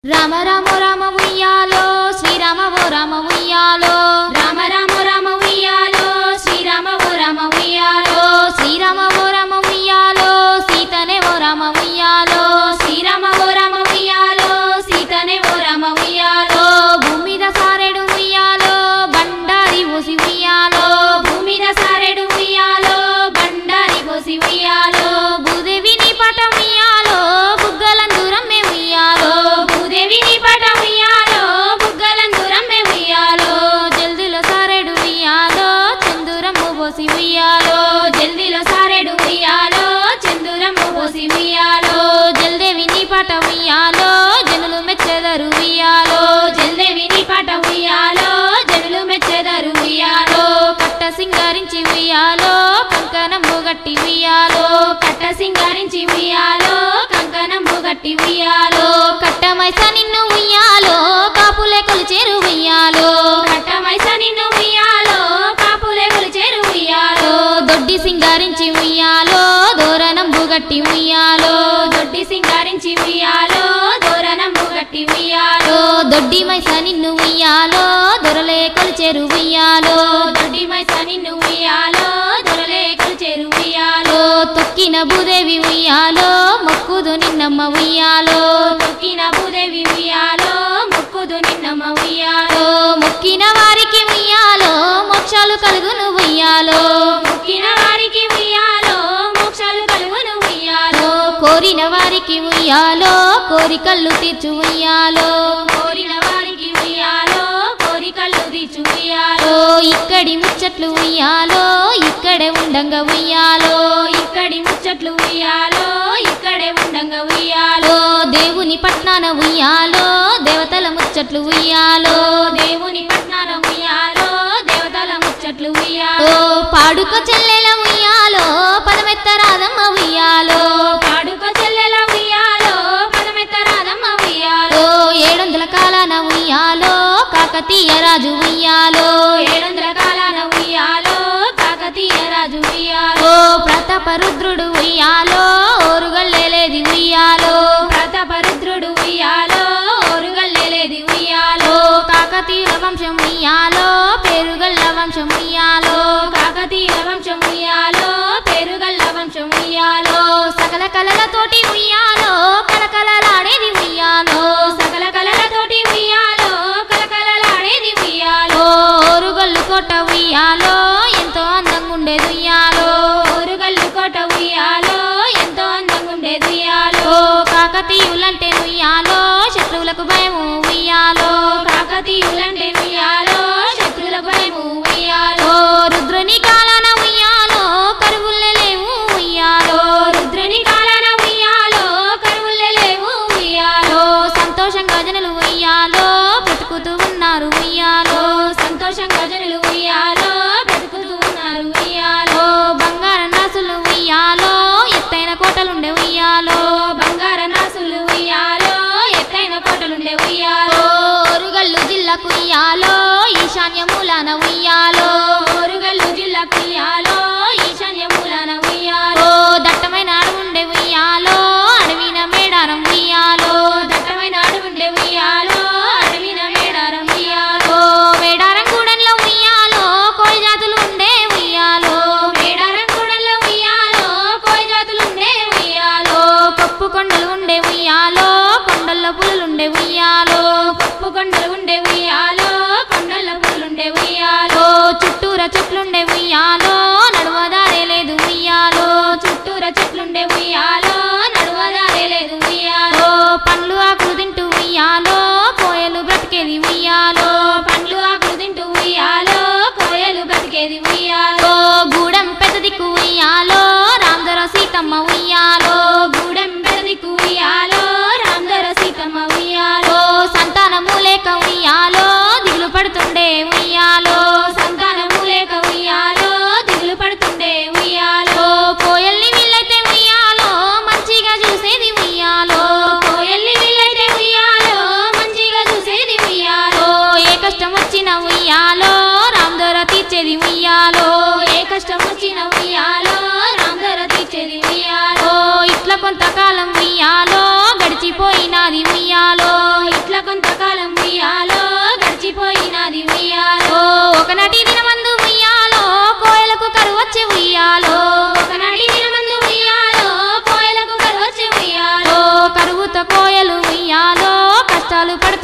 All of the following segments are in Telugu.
రామ రామ రామ ఉయ్యాలో శ్రీరామ ఓ రామ ఉయ్యాలో రామ రామ రామ ఉయ్యాలో శ్రీరామ ఓ రామ ఉయ్యాలో శ్రీరామ ఓ రామ ఉయ్యాలో సీతనే ఓ రామ ఉయ్యాలో శ్రీరామ ఓ రామ ఉయ్యాలో సీతనే ఓ రామ ఉయ్యాలో భూమి మీద సారెడు ఉయ్యాలో బండారి పోసి ఉయ్యాలో భూమి మీద సారెడు ఉయ్యాలో బండారి పోసి ఉయ్యాలో భూదేవిని పటం ఉయ్యాలో బుగ్గలందూరం మే ఉయ్యాలో భూదేవిని పటం ఉయ్యాలో బుగ్గలందూరం మే ఉయ్యాలో జల్దిలో సారెడు ఉయ్యాలో చందురమ్ము పోసి ఉయ్యాలో జల్దిలో సారెడు ఉయ్యాలో చందురమ్ము పోసి ఉయ్యాలో జల్దేవిని పాట ఉయ్యాలో జనులు మెచ్చెదరు ఉయ్యాలో జల్దేవిని పాట ఉయ్యాలో జనులు మెచ్చెదరు ఉయ్యాలో కట్ట సింగారించి ఉయ్యాలో కంకణంబు గట్టి ఉయ్యాలో కట్ట సింగారించి ఉయ్యాలో కంకణంబు గట్టి ఉయ్యాలో కట్టమైస నిన్ను ఉయ్యాలో కాపులే కొలిచేరు ఉయ్యాలో కట్టమైస నిన్ను ఉయ్యాలో కాపులే కొలిచేరు ఉయ్యాలో దొడ్డి సింగారించి ఉయ్యాలో దోరణంబు గట్టి ఉయ్యాలో దొడ్డి సింగారించి ఉయ్యాలో దోరణంబు గట్టి ఉయ్యాలో దొడ్డి మైస నిన్ను ఉయ్యాలో దొరలే కొలిచేరు ఉయ్యాలో దొడ్డి మైస నిన్ను ఉయ్యాలో దొరలే కొలిచేరు ఉయ్యాలో తొక్కిన భూదేవి ఉయ్యాలో మొక్కుదు నిన్నమ్మ ఉయ్యాలో తొక్కిన భూదేవి ఉయ్యాలో మొక్కుదు నిన్నమ్మ ఉయ్యాలో మొక్కిన వారికి ఉయ్యాలో మోక్షాలు కలుగును ఉయ్యాలో మొక్కిన వారికి ఉయ్యాలో మోక్షాలు కలుగును ఉయ్యాలో కోరిన వారికి ఉయ్యాలో కోరికలు తీర్చు ఉయ్యాలో కోరిన వారికి ఉయ్యాలో కోరికలు తీర్చు ఉయ్యాలో ఇక్కడి ముచ్చట్లు ఉయ్యాలో ఇక్కడే ఉండంగా ఉయ్యాలో ఇక్కడి ముచ్చట్లు ఉయ్యాలో ఇక్కడే ఉండంగా ఉయ్యాలో దేవుని పట్నాన ఉయ్యాలో దేవతల ముచ్చట్లు ఉయ్యాలో దేవుని పట్నాన ఉయ్యాలో దేవతల ముచ్చట్లు ఉయ్యాలో పాడుక చెల్లెల ఉయ్యాలో పదమెత్త రాదమ్మ ఉయ్యాలో పాడుక చెల్లెల ఉయ్యాలో పదమెత్త రాదమ్మ ఉయ్యాలో ఏడొందల కాలాన ఉయ్యాలో కాకతీయ రాజు ఉయ్యాలో ఏడొందల కాలాన ఉయ్యాలో కాకతీయ రాజు ఉయ్యాలో ప్రతాపరుద్రుడు ఉయ్యాలో ఓరుగల్లేది ఉయ్యాలో ప్రతాపరుద్రుడు ఉయ్యాలో ఓరుగల్లేది ఉయ్యాలో కాకతీయుల వంశం ఉయ్యాలో పేరుగల్ల వంశం ఉయ్యాలో కాకతీయుల వంశం ఉయ్యాలో పేరుగల్ల వంశం ఉయ్యాలో సకల కళలతోటి ఉయ్యాలో కలకలలాడేది ఉయ్యాలో సకల కళలతోటి ఉయ్యాలో కలకలలాడేది ఉయ్యాలో ఓరుగల్లు కోట ఉయ్యాలో ఎంతో అందంగా ఉండేది ఉయ్యాలో ఓరుగల్లు కోట ఉయ్యాలో ఎంతో అందంగా ఉండేది ఉయ్యాలో కాకతీయులంటే ఉయ్యాలో శత్రువులకు భయము ఉయ్యాలో కాకతీయులంటే ఉయ్యాలో శత్రువులకు భయము ఉయ్యాలో రుద్రుని కాలాన ఉయ్యాలో కరువుల్లే లేవు ఉయ్యాలో రుద్రుని కాలాన ఉయ్యాలో కరువుల్లే లేవు ఉయ్యాలో సంతోషంగా జనులు ఉయ్యాలో బ్రతుకుతూ ఉన్నారు ఉయ్యాలో సంతోషంగా జనులు ఉయ్యాలో బ్రతుకుతూ ఉన్నారు ఉయ్యాలో బంగారం రాసులు ఉయ్యాలో ఎత్తైన కోటలుండే ఉయ్యాలో బంగారం రాసులు ఉయ్యాలో ఎత్తైన కోటలుండే ఉయ్యాలో ఓరుగల్లు జిల్లాకు ఉయ్యాలో ఈశాన్య మూలాన ఉయ్యాలో ఓరుగల్లు జిల్లాకు ఉయ్యాలో ఈశాన్య మూలాన ఉయ్యాలో దట్టమైన అడవుండే ఉయ్యాలో అడవిన మేడారం ఉయ్యాలో దట్టమైన అడవుండే ఉయ్యాలో అడవిన మేడారం ఉయ్యాలో మేడారం కూడల్లో ఉయ్యాలో కోయి జాతులు ఉండే ఉయ్యాలో మేడారం కూడల్లో ఉయ్యాలో కోయి జాతులు ఉండే ఉయ్యాలో కప్పు కొండలు ఉండే ఉయ్యాలో కొండల్లో పులులుండే ఉయ్యాలో కప్పు కొండలు ఉండే ఉయ్యాలో కొండల్లో పులులుండే ఉయ్యాలో చుట్టూర చెట్లుండే ఉయ్యాలో నడువదారే లేదు ఉయ్యాలో చుట్టూర చెట్లుండే ఉయ్యాలో నడువదారే లేదు ఉయ్యాలో పండ్లు ఆకులు తింటూ ఉయ్యాలో కోయలు బ్రతికేది ఉయ్యాలో పండ్లు ఆకులు తింటూ ఉయ్యాలో కోయలు బ్రతికేది ఉయ్యాలో గూడెం పెద్ద దిక్కు ఉయ్యాలో రామధర సీతమ్మ ఉయ్యాలో గూడెం పెద్ద దిక్కు ఉయ్యాలో రామధర సీతమ్మ ఉయ్యాలో సంతానము లేక ఉయ్యాలో దిగులు పడుతుండే ఉయ్యాలో సంతానము లేక ఉయ్యాలో దిగులు పడుతుండే ఉయ్యాలో కోయల్ని వీళ్ళైతే ఉయ్యాలో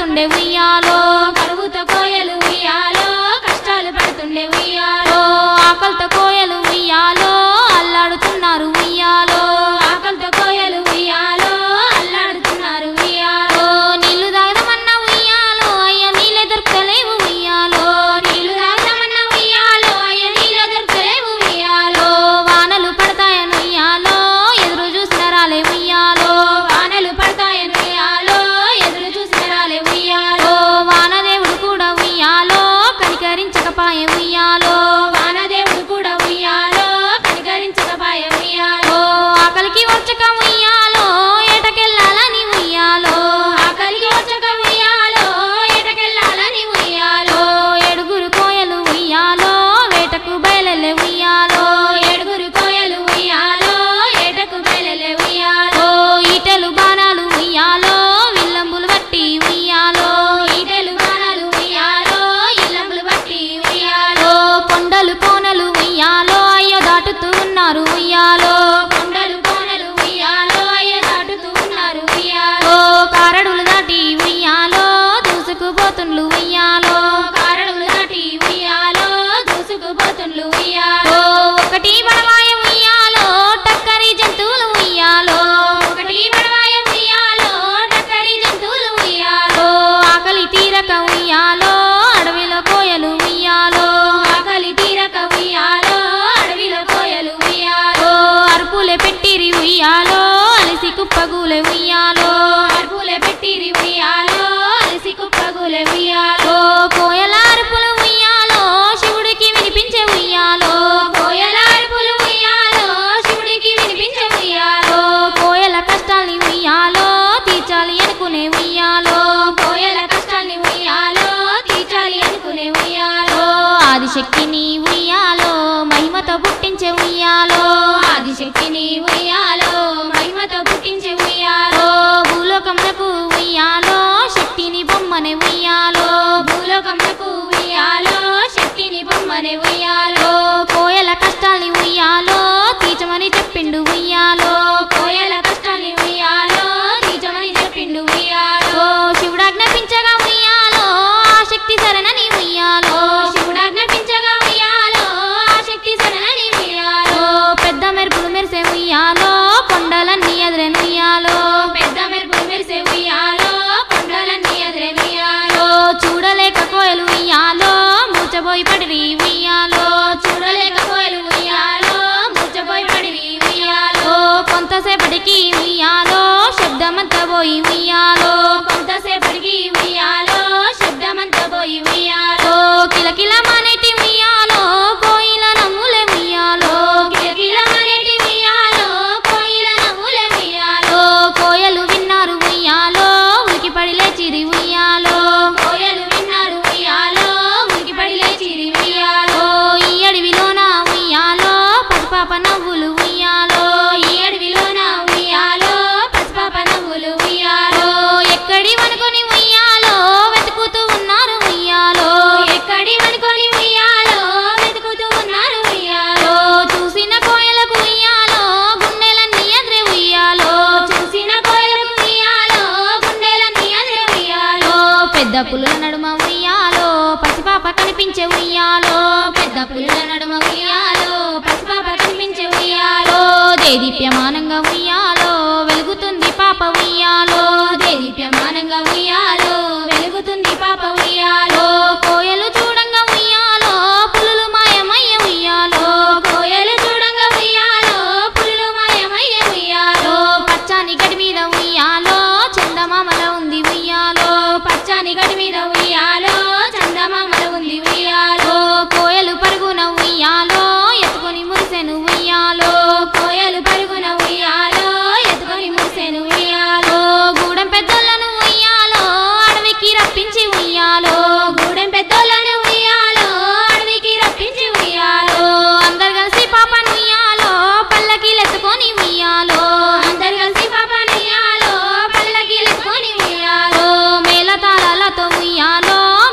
పడుతుండే ఉయ్యాలో కరువుతో కోయలు ఉయ్యాలో కష్టాలు పడుతుండే ఉయ్యాలో ఓ ఆకలితో కోయలు ఉయ్యాలో అల్లాడుతున్నారు ఉయ్యాలో ఆకలితో కోయలు ఉయ్యాలో అల్లాడుతున్నారు ఉయ్యాలో ఓ నీళ్లు తాగదమన్న ఉయ్యాలో అయ్యో నీళ్ళే దొరకలేవు ఉయ్యాలో నీళ్లు తాగమన్న ఉయ్యాలో అయ్య నీళ్ళు దొరకలేవు ఉయ్యాలో ఓ వానలు పడతాయని ఉయ్యాలో ఎదురు చూసిన రాలే ఉయ్యాలో వానలు పడతాయని ఉయ్యాలో ఎదురు చూసిన రాలే ఉయ్యాలో ఓ వానదేవుడు కూడా ఉయ్యాలో కనికరించకపాయే ఉయ్యాలో వానదేవుడు కూడా ఉయ్యాలో కనికరించకపాయ ఉయ్యాలో ఓ ఆకలికి వచ్చక ఉయ్యాలో ఏటకెళ్ళాలని ఉయ్యాలో ఆకలికి వచ్చక ఉయ్యాలో ఎటకెళ్ళాలని ఉయ్యాలో ఓ ఏడుగురు కోయలు ఉయ్యాలో వేటకు బయలెళ్ళే ఉయ్యాలో ఏడుగురు కోయలు ఉయ్యాలో ఏటకు బయలలే ఉయ్యాలో ఓ ఈటెలు బాణాలు ఉయ్యాలో విల్లంబులు బట్టి ఉయ్యాలో ఈటెలు బాణాలు ఉయ్యాలో ఇల్లంబులు బట్టి ఉయ్యాలో ఓ కొండలు కోనలు ఉయ్యాలో అయ్యో దాటుతూ ఉన్నారు ఉయ్యాలో కొండలు కోనలు ఉయ్యాలో అయ్య దాటుతూ ఉన్నారు ఉయ్యాలో ఓ కారడులు దాటి ఉయ్యాలో దూసుకుపోతుండ్లు ఉయ్యాలో కారణములు దాటి ఉయ్యాలో దూసుకుపోతుండ్లు ఉయ్యాలో ఓ ఒకటి బడవాయ ఉయ్యాలో టక్కరి జంతువులు ఉయ్యాలో ఒకటి పడవాయ ఉయ్యాలో టక్కరి జంతువులు ఉయ్యాలో ఓ ఆకలి తీరక ఉయ్యాలో అడవిలో కోయలు ఉయ్యాలో ఆకలి తీరక ఉయ్యాలో అడవిలో కోయలు ఉయ్యాలో ఓ అరుపులే పెట్టిరి ఉయ్యాలో అలిసి కుప్పగూలే ఉయ్యాలో అర్పులే పెట్టిరి ఉయ్యాలో అలసి కుప్పగులే ఉయ్యాలో ఓ కోయల అరుపులు ఉయ్యాలో శివుడికి వినిపించే ఉయ్యాలో కోయల అర్పులు ఉయ్యాలో శివుడికి వినిపించే ఉయ్యాలో ఓ కోయల కష్టాల్ని ఉయ్యాలో తీర్చాలి అనుకునే ఉయ్యాలో కోయల కష్టాన్ని ఉయ్యాలో తీర్చాలి అనుకునే ఉయ్యాలో ఓ ఆదిశక్తిని ఉయ్యాలో మహిమతో పుట్టించే ఉయ్యాలో ఆదిశక్తిని ఉయ్యాలో మహిమతో పుట్టించే ఉయ్యాలో ఓ భూలోకములకు ఉయ్యాలో శక్తిని బొమ్మనే ఉయ్యాలో భూలోకములకు ఉయ్యాలో శక్తిని బొమ్మనే ఉయ్యాలో ఓ కోయల కష్టాల్ని ఉయ్యాలో తీర్చమని చెప్పిండు ఉయ్యాలో కోయల కష్టాన్ని ఉయ్యాలో తీర్చమని చెప్పిండు ఉయ్యాలో ఓ శివుడాజ్ఞాపించగా ఉయ్యాలో ఆ శక్తి సరణని ఉయ్యాలో శివుడాజ్ఞాపించగా ఉయ్యాలో ఆ శక్తి సరణని ఉయ్యాలో ఓ పెద్ద మెరుపులు మెరిసే ఉయ్యాలో కొండలన్నీ ఎదురెను ఉయ్యాలో పెద్ద మెరుపులు మెరిసే ఉయ్యాలో కొండలన్నీ ఎదురే ఉయ్యాలో ఓ చూడలేక కోయలు ఉయ్యాలో మూచబోయి పడిరి ఉయ్యాలో చూడలేక కోయలు ఉయ్యాలో ముచ్చపోయి పడివి ఉయ్యాలో ఓ కొంతసేపటికి ఉయ్యాలో శబ్దమంతా పోయి ఉయ్యాలో కొంతసేపటికి ఉయ్యాలో శబ్దమంతా పోయి ఉయ్యాలో ఓ కిలకిల మానేటి ఉయ్యాలో కోయిల నమ్ములే ఉయ్యాలో కిలకిలమనేటి ఉయ్యాలో కోయిల నవ్వులే ఉయ్యాలో ఓ కోయలు విన్నారు ఉయ్యాలో ఉలికి పడి లేచిరి ఉయ్యాలో కోయలు విన్నారు ఉయ్యాలో ఉలికిపడి లేచిరి ఉయ్యాలో ఓ ఈ అడవిలోన ఉయ్యాలో పసిపాప నవ్వులు ఉయ్యాలో ఈ అడవిలోన ఉయ్యాలో పసిపాప నవ్వులు ఉయ్యాలో ఓ ఎక్కడి వనుకొని ఉయ్యాలో వెతుకుతూ ఉన్నారు ఉయ్యాలో ఎక్కడి వనుకొని ఉయ్యాలో వెతుకుతూ ఉన్నారు ఉయ్యాలో ఓ చూసిన కోయలకు ఉయ్యాలో గుండెలన్నీ ఎదురే ఉయ్యాలో చూసిన కోయలకు ఉయ్యాలో గుండెలన్నీ అదిరే ఉయ్యాలో ఓ పెద్ద పులుల నడుమ ఉయ్యాలో పసిపాప కనిపించే ఉయ్యాలో పెద్ద పుల్ల నడుమ ఉయ్యాలో పసిపాప కనిపించే ఉయ్యాలో ఓ దేదీప్యమానంగా ఉయ్యాలో వెలుగుతుంది పాప ఉయ్యాలో దేదీప్యమానంగా ఉయ్యాలో వెలుగుతుంది పాప ఉయ్యాలో ఓ కోయలు చూడంగా ఉయ్యాలో పులులు మాయమయ్య ఉయ్యాలో కోయలు చూడంగా ఉయ్యాలో పుల్లు మాయమయ్య ఉయ్యాలో ఓ పచ్చాని గడి మీద ఉయ్యాలో చందమామల ఉంది ఉయ్యాలో పచ్చని గడి మీద ఉయ్యాలో చందమామల ఉంది ఉయ్యాలో ఓ కోయలు పరుగున ఉయ్యాలో ఎత్తుకొని మురిసెను ఉయ్యాలో కోయలు పరుగున ఉయ్యాలో ఎత్తుకొని మురిసెను ఉయ్యాలో ఓ గూడెం పెద్దలను ఉయ్యాలో అడవికి రప్పించి ఉయ్యాలో గూడెం పెద్దోళ్ళను ఉయ్యాలో అడవికి రప్పించి ఉయ్యాలో ఓ అందరు కలిసి పాపను ఉయ్యాలో పల్లకీలెత్తుకొని ఉయ్యాలో అందరు కలిసి పాపను ఉయ్యాలో పల్లకి ఎత్తుకొని ఉయ్యాలో ఓ మేళతాళాలతో ఉయ్యాలో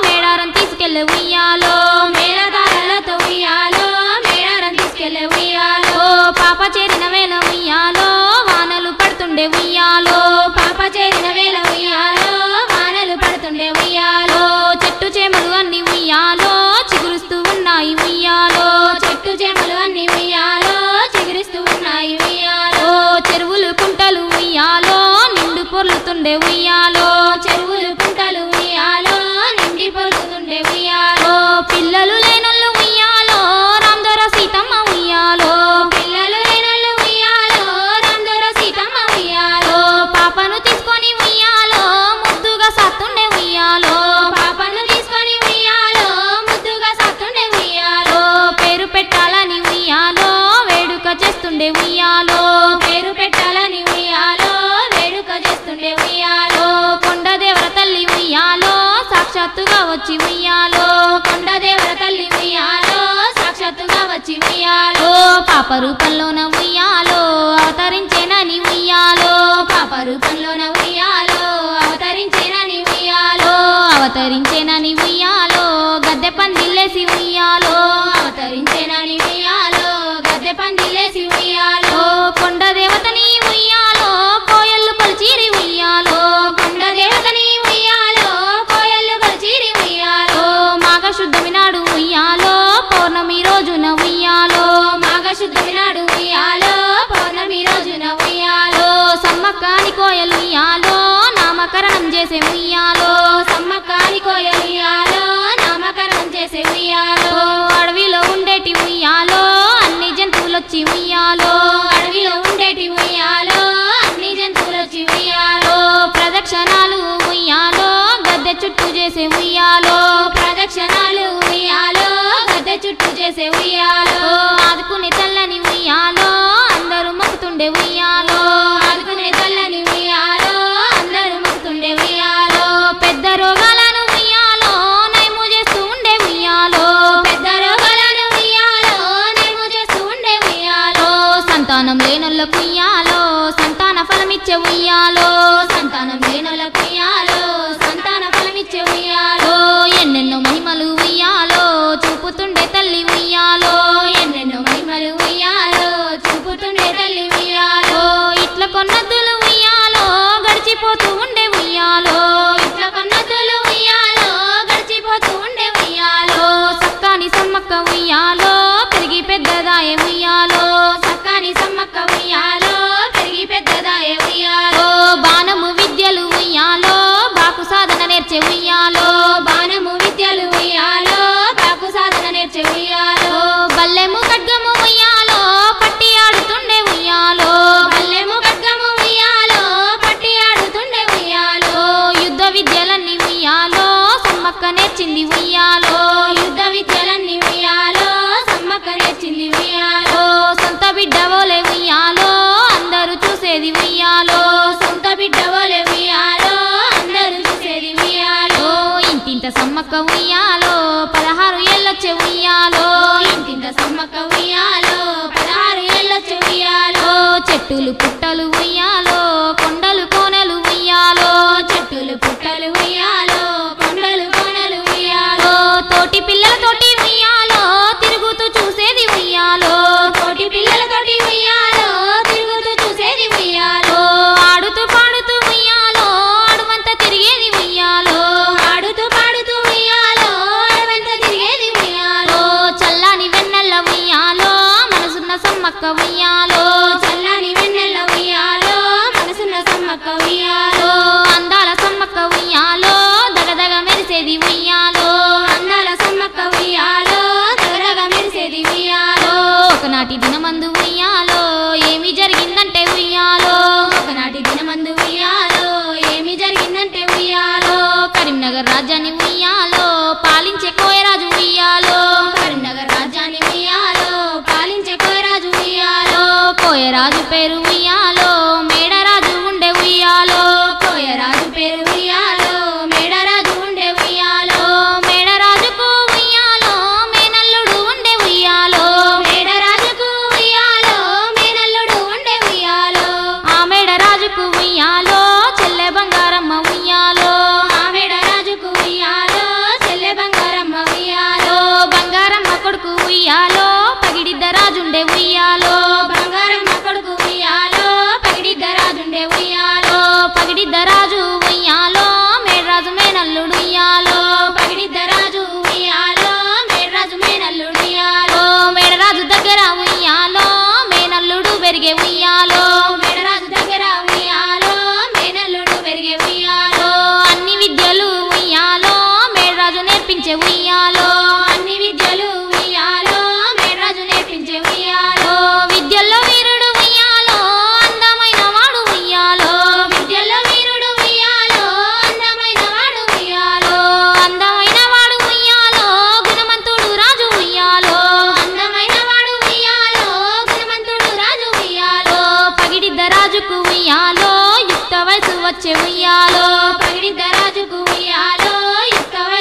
సాక్షాత్తుగా వచ్చి ఉయ్యాలో కొండ దేవర తల్లి ఉయ్యాలో సాక్షాత్తుగా వచ్చి ఉయ్యాలో ఓ పాప రూపంలోన ఉయ్యాలో అవతరించేనని ఉయ్యాలో పాప రూపంలోన ఉయ్యాలో అవతరించేనని ఉయ్యాలో ఓ అవతరించేనని ఉయ్యాలో గద్దె పందిల్లేసి ఉయ్యాలో అవతరించేనని ఉయ్యాలో గద్దె పందిలేసి ఉయ్యాలో ఓ కొండ దేవతని ఉయ్యాలో కోయల్లు కొలిచిరి ఉయ్యాలో కొండ దేవతని ఉయ్యాలో కోయల్లు కలిచిరి ఉయ్యాలో ఓ మాఘ శుద్ధమి నాడు ఉయ్యాలో పౌర్ణమి రోజున ఉయ్యాలో మాఘ శుద్ధమి నాడు ఉయ్యాలో పౌర్ణమి రోజున ఉయ్యాలో ఓ సమ్మక్కాని కోయలు ఉయ్యాలో నామకరణం చేసే ఉయ్యాలో సమ్మకాని కోయలు ఉయ్యాలో నామకరణం చేసే ఉయ్యాలో ఓ అడవిలో ఉండేటి ఉయ్యాలో అన్ని జంతువులొచ్చి ఉయ్యాలో అడవిలో ఉండేటి ఉయ్యాలో అన్ని జంతువులు వచ్చి ఉయ్యాలో ఓ ప్రదక్షిణాలు ఉయ్యాలో గద్దె చుట్టూ చేసే ఉయ్యాలో ప్రదక్షిణాలు ఉయ్యాలో గద్దె చుట్టూ చేసే ఉయ్యాలో ఓ ఆదుకునే తల్లని ఉయ్యాలో అందరూ మొక్కుతుండే ఉయ్యాలో ఆదుకునే తల్లని ఉయ్యాలో అందరూ మొక్కుతుండే ఉయ్యాలో ఓ పెద్ద రోగాలను ఉయ్యాలో నయము చేస్తూ ఉండే ఉయ్యాలో పెద్ద రోగాలను ఉయ్యాలో నేము చేస్తూ ఉండే ఉయ్యాలో ఓ సంతానం లేనొల్లకు ఉయ్యాలో సంతాన ఫలమిచ్చే ఉయ్యాలో సంతానం లేనులకు ఉయ్యాలో సంతాన ఫలమిచ్చే ఉయ్యాలో ఓ ఎన్నెన్నో మహిమలు ఉయ్యాలో చూపుతుండే తల్లి ఉయ్యాలో ఎన్నెన్నో మహిమలు ఉయ్యాలో చూపుతుండే తల్లి ఉయ్యాలో ఓ ఇట్ల కొన్నద్దులు ఉయ్యాలో గడిచిపోతూ ఉండే ఉయ్యాలో ఇట్లా కన్నతులు ఉయ్యాలో గడిచిపోతూ ఉండే ఉయ్యాలో ఓ సక్కాని సమ్మక్క ఉయ్యాలో పెరిగి పెద్దదాయ ఉయ్యాలో సక్కాని సమ్మక్క ఉయ్యాలో పెరిగి పెద్దదాయ ఉయ్యాలో ఓ బాణము విద్యలు ఉయ్యాలో బాకు సాధన నేర్చే ఉయ్యాలో బాణము విద్యలు ఉయ్యాలో బాకు సాధన నేర్చే ఉయ్యాలో ఓ బల్లెము ఖడ్గము ఉయ్యాలో పట్టి ఆడుతుండే ఉయ్యాలో పల్లెము ఖడ్గము ఉయ్యాలో పట్టి ఆడుతుండే ఉయ్యాలో ఓ యుద్ధ విద్యలన్నీ ఉయ్యాలో సమ్మక్క నేర్చింది ఉయ్యాలో యుద్ధ విద్యలన్నీ ఉయ్యాలో సమ్మక్క నేర్చింది ఉయ్యాలో ఓ సొంత బిడ్డ ఓలే ఉయ్యాలో అందరూ చూసేది ఉయ్యాలో సొంత బిడ్డ వలె ఉయ్యాలో అందరూ చూసేది ఉయ్యాలో ఓ ఇంటింత సమ్మక్క ఉయ్యాలో పదహారు ఏళ్ళొచ్చే ఉయ్యాలో ఇంటింత సమ్మక్క ఉయ్యాలో పదహారు ఏళ్ళొచ్చి ఉయ్యాలో ఓ చెట్టులు పుట్టలు ఉయ్యాలో కొండలు కోనెలు ఉయ్యాలో చెట్టులు పుట్టలు ఉయ్యాలో కొండలు కోనలు ఉయ్యాలో ఓ తోటి పిల్లలతోటి ఉయ్యాలో తిరుగుతూ చూసేది ఉయ్యాలో కోటి పిల్లలతోటి ఉయ్యాలో తిరుగుతూ చూసేది ఉయ్యాలో ఓ ఆడుతూ పాడుతూ ఉయ్యాలో అడువంతా తిరిగేది ఉయ్యాలో ఆడుతూ పాడుతూ ఉయ్యాలో అడవంతా తిరిగేది ఉయ్యాలో ఓ చల్లని వెన్నెల ఉయ్యాలో మనసున్న సమ్మక్క ఉయ్యాలో చల్లని వెన్నెల ఉయ్యాలో మనసున్న సమ్మక్క ఉయ్యాలో ఓ అందాల సమ్మక్క ఉయ్యాలో దగదగ మెరిసేది ఉయ్యాలో అందాల సమ్మక్క ఉయ్యాలో దగదగ మెరిసేది ఉయ్యాలో ఓ ఒకనాటి దినమందు ఉయ్యాలో ఏమి జరిగిందంటే ఉయ్యాలో ఒకనాటి దినమందు ఉయ్యాలో ఏమి జరిగిందంటే ఉయ్యాలో ఓ కరీంనగర్ రాజ్యాన్ని ఉయ్యాలో పాలించే కోయరాజు ఉయ్యాలో కరీంనగర్ రాజ్యాన్ని ఉయ్యాలో పాలించే కోయరాజు ఉయ్యాలో ఓ కోయరాజు పేరు ఉయ్యాలో మేడరాజు ఉండే ఉయ్యాలో కోయరాజు పేరు ఉయ్యాలో మేడరాజు ఉండే ఉయ్యాలో ఓ మేడరాజుకు ఉయ్యాలో మేనల్లుడు ఉండే ఉయ్యాలో మేడరాజుకు ఉయ్యాలో మేనల్లుడు ఉండే ఉయ్యాలో ఆ మేడరాజుకు ఉయ్యాలో చెల్లె బంగారమ్మ ఉయ్యాలో ఆ మేడరాజుకు ఉయ్యాలో చెల్లె బంగారమ్మ ఉయ్యాలో ఓ బంగారమ్మ కొడుకు ఉయ్యాలో పగిడిద్ద రాజుండే ఉయ్యాలో బంగారమ్మ కొడుకు ఉయ్యాలో పగిడిద్ద రాజుండే ఉయ్యాలో ఓ పగిడిద్ద రాజు ఉయ్యాలో మేడరాజు మేనల్లుడు ఉయ్యాలో పగిడిద్ద రాజు ఉయ్యాలో మేడరాజు మేనల్లుడు ఉయ్యాలో ఓ మేడరాజు దగ్గర ఉయ్యాలో మేనల్లుడు పెరిగే ఉయ్యాలో మేడరాజు దగ్గర ఉయ్యాలో మేనల్లుడు పెరిగే ఉయ్యాలో ఓ అన్ని విద్యలు ఉయ్యాలో మేడరాజు నేర్పించే ఉయ్యాలో అన్ని విద్యలు ఉయ్యాలో మేడరాజు నేర్పించే ఉయ్యాలో ఓ విద్యల్లో వీరుడు ఉయ్యాలో అందమైన వాడు ఉయ్యాలో విద్యలో వీరుడు ఉయ్యాలో అందమైన వాడు ఉయ్యాలో ఓ అందమైన వాడు ఉయ్యాలో గుణవంతుడు రాజు ఉయ్యాలో అందమైన వాడు ఉయ్యాలో గుణవంతుడు రాజు ఉయ్యాలో ఓ పగిడిద్ద రాజుకు ఉయ్యాలో యుక్త వయసు వచ్చే ఉయ్యాలో పగిడిద్ద రాజుకు ఉయ్యాలో యుక్త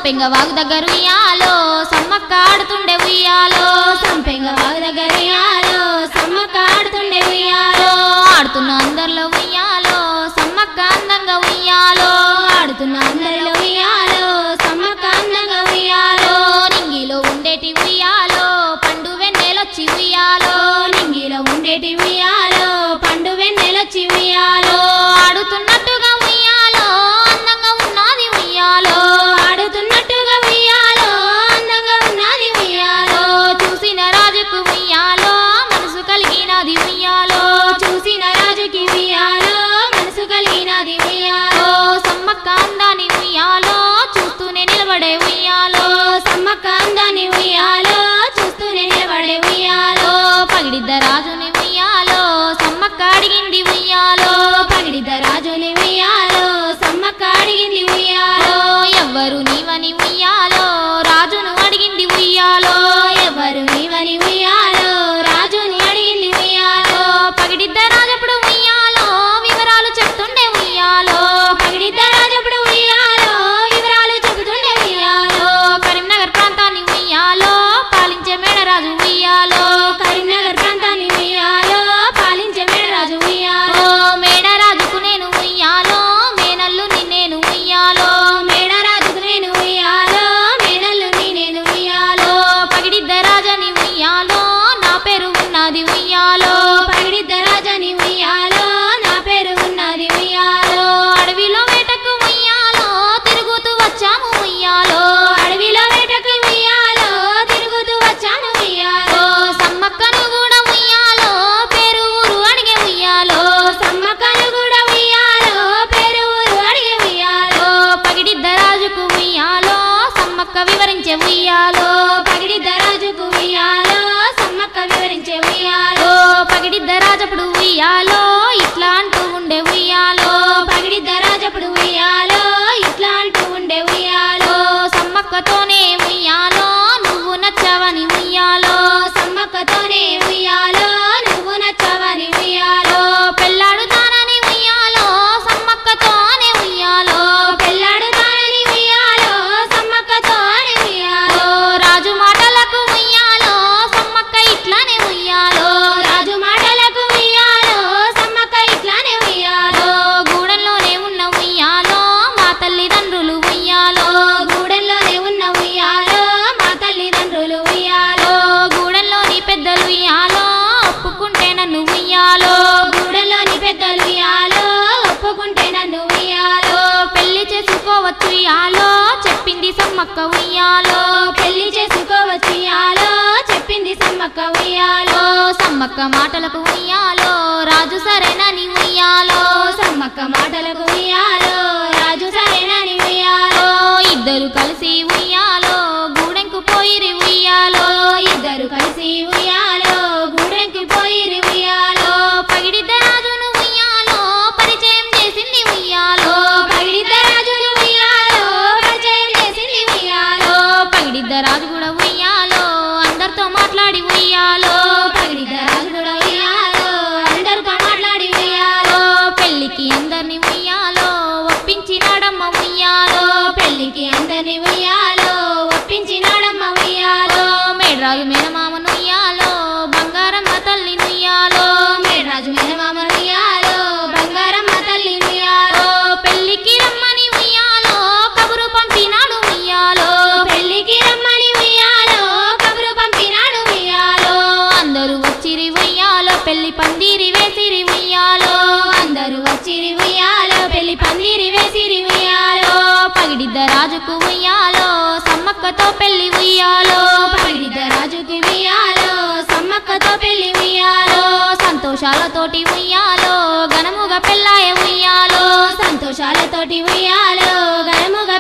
సంపెంగ వాగు దగ్గర ఉయ్యాలో సమ్మక్క ఆడుతుండే ఉయ్యాలో సంపెంగ వాగు దగ్గర ఉయ్యాలో సమ్మక్క ఆడుతుండే ఉయ్యాలో ఆడుతున్న అందరిలో ఉయ్యాలో సమ్మక్క అందంగా ఉయ్యాలో ఆడుతున్న అందరిలో ఉయ్యాలో సమ్మక్క అందంగా ఉయ్యాలో నింగిలో ఉండేటి ఉయ్యాలో పండు వెన్నెలొచ్చి ఉయ్యాలో నింగిలో ఉండేటి ఉయ్యాలో పండు వెన్నెలొచ్చి ఉయ్యాలో ఆడుతున్నట్టుగా ఉయ్యాలో అందంగా ఉన్నది ఉయ్యాలో ఆడుతున్నట్టుగా ఉయ్యాలో అందంగా ఉన్నది ఉయ్యాలో చూసిన రాజుకు ఉయ్యాలో మనసు కలిగినది ఉయ్యాలో చూసిన రాజుకి ఉయ్యాలో మనసు కలిగినది ఉయ్యాలో సమ్మక్క అందాన్ని ఉయ్యాలో చూస్తూనే నిలబడే ఉయ్యాలో సమ్మక్క అందాన్ని ఉయ్యాలో చూస్తూనే నిలబడే ఉయ్యాలో పగిడిద్ద రాజుని ఉయ్యాలో సమ్మక్క అడిగింది ఉయ్యాలో పగిడిద్ద రాజుని ఉయ్యాలో సమ్మక్క అడిగింది ఉయ్యాలో ఎవ్వరు నీవని ఉయ్యాలో రాజును అడిగింది ఉయ్యాలో ఎవరు నీవని ఉయ్యాలో రాజుని అడిగింది ఉయ్యాలో పగిడిద్ద రాజప్పుడు ఉయ్యాలో వివరాలు చెప్తుండే ఉయ్యాలో పగిడిద్ద రాజప్పుడు ఉయ్యాలో వివరాలు చెబుతుండే ఉయ్యాలో కరీంనగర్ ప్రాంతాన్ని ఉయ్యాలో పాలించే మేడరాజు ఉయ్యాలో కరీంనగర్ ప్రాంతాన్ని ఉయ్యాలో పాలించే మేడరాజు ఉయ్యాలో మేడరాజుకు నేను ఉయ్యాలో మేనల్లుని నేను ఉయ్యాలో మేడరాజుకు నేను ఉయ్యాలో మేనల్లుని నేను ఉయ్యాలో పగిడిద్ద రాజని ఉయ్యాలో నా పేరు ఉన్నది ఉయ్యాలో పగిడిద్ద రాజని ఉయ్యాలో నా పేరు ఉన్నది ఉయ్యాలో అడవిలో వేటకు ఉయ్యాలో తిరుగుతూ వచ్చాము ఉయ్యాలో అడవిలో వేటకు ఉయ్యాలో తిరుగుతూ వచ్చాను ఉయ్యాలో సమ్మక్కను కూడా ఉయ్యాలో పేరు ఊరు అడిగే ఉయ్యాలో సమ్మక్కలు కూడా ఉయ్యాలో పేరు ఊరు అడిగి ఉయ్యాలో పగిడిద్ద రాజుకు ఉయ్యాలో సమ్మక్క వివరించే ఉయ్యాలో పగిడిద్ద రాజుకు ఉయ్యాలో సమ్మక్క వివరించే ఉయ్యాలో పగిడిద్ద రాజప్పుడు ఉయ్యాలో ఇట్లా అంటూ ఉండే ఉయ్యాలో పగిడిద్ద రాజప్పుడు ఉయ్యాలో ఇట్లా అంటూ ఉండే ఉయ్యాలో సమ్మక్కతోనే ఉయ్యాలో నువ్వు నచ్చావని ఉయ్యాలో సమ్మక్కతోనే ఉయ్యాలో నువ్వు నచ్చవని ఉయ్యాలో పెళ్ళాడుతానని ఉయ్యాలో సమ్మక్కతోనే ఉయ్యాలో పెళ్ళాడుతానని ఉయ్యాలో సమ్మక్కతోనే ఉయ్యాలో రాజు మాటలకు ఉయ్యాలో సమ్మక్క ఇట్లానే ఉయ్యాలో రాజు మాటలకు ఉయ్యాలో సమ్మక్క ఇట్లానే ఉయ్యాలో గూడెంలోనే ఉన్న ఉయ్యాలో మా తల్లిదండ్రులు ఉయ్యాలో గూడెంలోనే ఉన్న ఉయ్యాలో మా తల్లిదండ్రులు ఉయ్యాలో గూడెంలోని పెద్దలు ఉయ్యాలో ఒప్పుకుంటే నన్ను ఉయ్యాలో గూడెంలోని పెద్దలు ఉయ్యాలో ఒప్పుకుంటే నన్ను ఉయ్యాలో పెళ్లి చేసుకోవచ్చు ఉయ్యాలో చెప్పింది సమ్మక్క ఉయ్యాలో పెళ్లి చేసుకోవచ్చు ఉయ్యాలో చెప్పింది సమ్మక్క ఉయ్యాలో సమ్మక్క మాటలకు ఉయ్యాలో రాజు సరేనని ఉయ్యాలో సమ్మక్క మాటలకు ఉయ్యాలో రాజు సరేనని ఉయ్యాలో ఇద్దరు కలిసి ఉయ్యాలో గూడెంకు పోయిరి ఉయ్యాలో ఇద్దరు కలిసి ఉయ్యాలో గూడెంకి పోయిరి ఉయ్యాలో పగిడిద్ద రాజును ఉయ్యాలో పరిచయం చేసింది ఉయ్యాలో పగిడిద్ద రాజును ఉయ్యాలో పరిచయం చేసింది ఉయ్యాలో పగిడిద్ద రాజు కూడా ఉయ్యాలో అందరితో మాట్లాడి ఉయ్యాలో పగిడిద్ద రాజు కూడా ఉయ్యాలో అందరితో మాట్లాడి ఉయ్యాలో పెళ్లికి అందరిని ఉయ్యాలో ఒప్పించినాడమ్మ ఉయ్యాలో పెళ్లికి అందరిని ఉయ్యాలో ఒప్పించినాడమ్మ ఉయ్యాలో మేడ్రాజు మేనమామను ఉయ్యాలో బంగారమ్మ తల్లి నుయ్యాలో మేడరాజు మేనమామ ఉయ్యాలో బంగారమ్మ తల్లి ఉయ్యాలో పెళ్లికి రమ్మని ఉయ్యాలో కబురు పంపినాడు ఉయ్యాలో పెళ్లికి రమ్మని ఉయ్యాలో కబురు పంపినాడు ఉయ్యాలో అందరూ వచ్చిరి ఉయ్యాలో పెళ్లి పందిరి వేసిరి ఉయ్యాలో అందరూ వచ్చిరి ఉయ్యాలో పెళ్లి పందిరి వేసిరి ఉయ్యాలో పగిడిద్ద రాజుకు ఉయ్యాలో సమ్మక్కతో పెళ్లి ఉయ్యాలో పగిడిద్ద రాజుకి ఉయ్యాలో సమ్మక్కతో పెళ్లి ఉయ్యాలో సంతోషాలతోటి ఉయ్యాలో ఘనముగా పెళ్ళాయ ఉయ్యాలో సంతోషాలతోటి ఉయ్యాలో గరముగా